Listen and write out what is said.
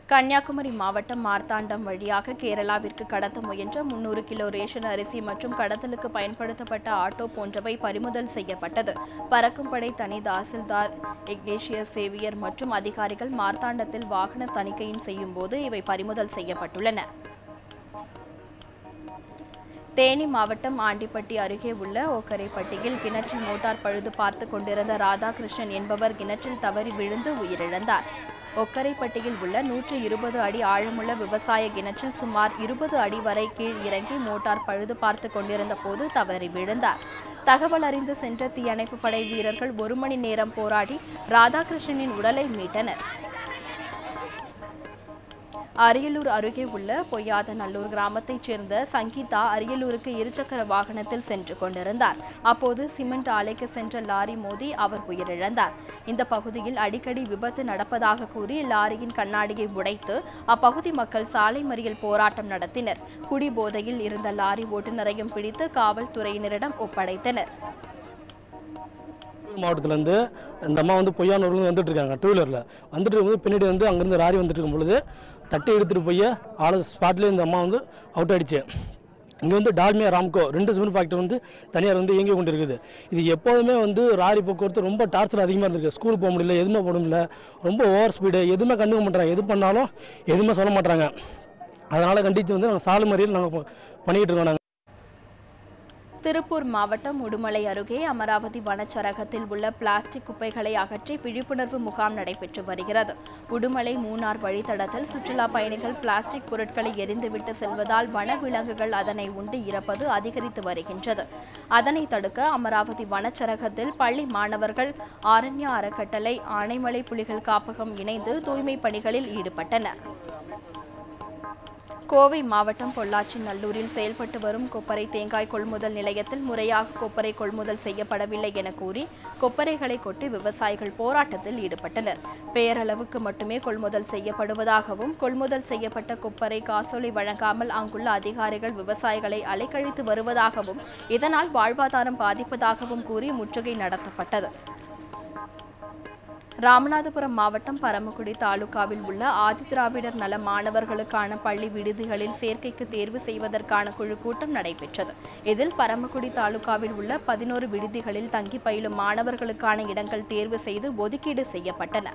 கன்னியாகுமரி மாவட்டம் மார்த்தாண்டம் வழியாக கேரளாவிற்கு கடத்த முயன்ற முன்னூறு கிலோ ரேஷன் அரிசி மற்றும் கடத்தலுக்கு பயன்படுத்தப்பட்ட ஆட்டோ போன்றவை பறிமுதல் செய்யப்பட்டது பறக்கும் படை தனி தாசில்தார் இக்னேஷியஸ் சேவியர் மற்றும் அதிகாரிகள் மார்த்தாண்டத்தில் வாகன தணிக்கையின் செய்யும் போது இவை பறிமுதல் செய்யப்பட்டுள்ளன தேனி மாவட்டம் ஆண்டிப்பட்டி அருகே உள்ள ஓக்கரைப்பட்டியில் கிணற்றில் மோட்டார் பழுது பார்த்து கொண்டிருந்த ராதாகிருஷ்ணன் என்பவர் கிணற்றில் தவறி விழுந்து உயிரிழந்தார் ஒக்கரைப்பட்டியில் உள்ள நூற்று இருபது அடி ஆழமுள்ள விவசாய கிணற்றில் சுமார் இருபது அடி வரை கீழ் இறங்கி மோட்டார் பழுது பார்த்து கொண்டிருந்த போது தவறி விழுந்தார் தகவல் அறிந்து சென்ற தீயணைப்பு படை வீரர்கள் ஒரு மணி நேரம் போராடி ராதாகிருஷ்ணனின் உடலை மீட்டனர் அரியலூர் அருகே உள்ள பொய்யாதநல்லூர் கிராமத்தைச் சேர்ந்த சங்கீதா அரியலூருக்கு இருசக்கர வாகனத்தில் சென்று கொண்டிருந்தார் அப்போது சிமெண்ட் ஆலைக்கு சென்ற லாரி மோதி அவர் உயிரிழந்தார் இந்த பகுதியில் அடிக்கடி விபத்து நடப்பதாக கூறி லாரியின் கண்ணாடியை உடைத்து அப்பகுதி மக்கள் சாலை மறியல் போராட்டம் நடத்தினர் குடிபோதையில் இருந்த லாரி ஓட்டுநரையும் பிடித்து காவல்துறையினரிடம் ஒப்படைத்தனர் மாவட்டத்துலேருந்து இந்த அம்மா வந்து பொய்யானூர்லேருந்து வந்துட்டு இருக்காங்க டூ வீலரில் வந்துட்டு இருக்கும்போது பின்னாடி வந்து அங்கேருந்து லாரி வந்துட்டு இருக்கும் பொழுது தட்டி எடுத்துகிட்டு போய் ஆளு ஸ்பாட்லேயே இந்த அம்மா வந்து அவுட் ஆயிடுச்சு இங்கே வந்து டால்மியா ராம்கோ ரெண்டு சிமெண்ட் ஃபேக்டரி வந்து தனியார் வந்து இயங்கி கொண்டு இருக்குது இது எப்போதுமே வந்து லாரி போக்குவரத்து ரொம்ப டார்ச்சர் அதிகமாக இருந்திருக்கு ஸ்கூல் போக முடியல எதுவுமே போட முடியல ரொம்ப ஓவர் ஸ்பீடு எதுவுமே கண்டுக்க மாட்டாங்க எது பண்ணாலும் எதுவுமே சொல்ல மாட்டாங்க அதனால் கண்டித்து வந்து நாங்கள் சாலை மறியல் நாங்கள் பண்ணிகிட்டு இருக்கோம் நாங்கள் திருப்பூர் மாவட்டம் உடுமலை அருகே அமராவதி வனச்சரகத்தில் உள்ள பிளாஸ்டிக் குப்பைகளை அகற்றி விழிப்புணர்வு முகாம் நடைபெற்று வருகிறது உடுமலை மூணார் வழித்தடத்தில் சுற்றுலா பயணிகள் பிளாஸ்டிக் பொருட்களை எரிந்துவிட்டு செல்வதால் வனவிலங்குகள் அதனை உண்டு இறப்பது அதிகரித்து வருகின்றது அதனை தடுக்க அமராவதி வனச்சரகத்தில் பள்ளி மாணவர்கள் ஆரண்ய அறக்கட்டளை ஆனைமலை புலிகள் காப்பகம் இணைந்து தூய்மை பணிகளில் ஈடுபட்டனர் கோவை மாவட்டம் பொள்ளாச்சி நல்லூரில் செயல்பட்டு வரும் கொப்பரை தேங்காய் கொள்முதல் நிலையத்தில் முறையாக கொப்பரை கொள்முதல் செய்யப்படவில்லை என கூறி கொப்பரைகளை கொட்டி விவசாயிகள் போராட்டத்தில் ஈடுபட்டனர் பெயரளவுக்கு மட்டுமே கொள்முதல் செய்யப்படுவதாகவும் கொள்முதல் செய்யப்பட்ட கொப்பரை காசோலை வழங்காமல் அங்குள்ள அதிகாரிகள் விவசாயிகளை அலைக்கழித்து வருவதாகவும் இதனால் வாழ்வாதாரம் பாதிப்பதாகவும் கூறி முற்றுகை நடத்தப்பட்டது ராமநாதபுரம் மாவட்டம் பரமக்குடி தாலுகாவில் உள்ள ஆதிதிராவிடர் நல மாணவர்களுக்கான பள்ளி விடுதிகளில் சேர்க்கைக்கு தேர்வு செய்வதற்கான குழு கூட்டம் நடைபெற்றது இதில் பரமக்குடி தாலுகாவில் உள்ள பதினோரு விடுதிகளில் தங்கி பயிலும் மாணவர்களுக்கான இடங்கள் தேர்வு செய்து ஒதுக்கீடு செய்யப்பட்டன